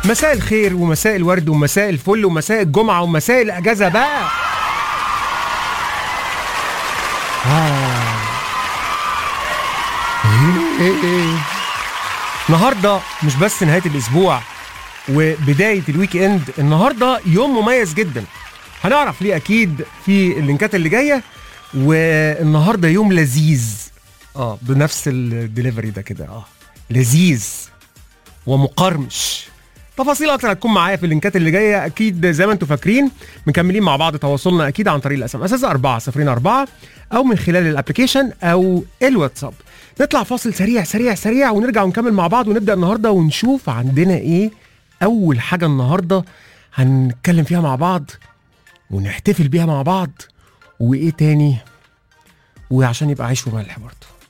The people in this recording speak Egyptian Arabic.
مساء الخير ومساء الورد ومساء الفل ومساء الجمعة ومساء الأجازة بقى آه. النهارده مش بس نهاية الأسبوع وبداية الويك إند النهارده يوم مميز جدا هنعرف ليه أكيد في اللينكات اللي جاية والنهارده يوم لذيذ اه بنفس الدليفري ده كده اه لذيذ ومقرمش تفاصيل اكتر هتكون معايا في اللينكات اللي جايه اكيد زي ما انتم فاكرين مكملين مع بعض تواصلنا اكيد عن طريق الاس ام اس 4 او من خلال الابلكيشن او الواتساب نطلع فاصل سريع سريع سريع ونرجع ونكمل مع بعض ونبدا النهارده ونشوف عندنا ايه اول حاجه النهارده هنتكلم فيها مع بعض ونحتفل بيها مع بعض وايه تاني وعشان يبقى عيش وملح برضه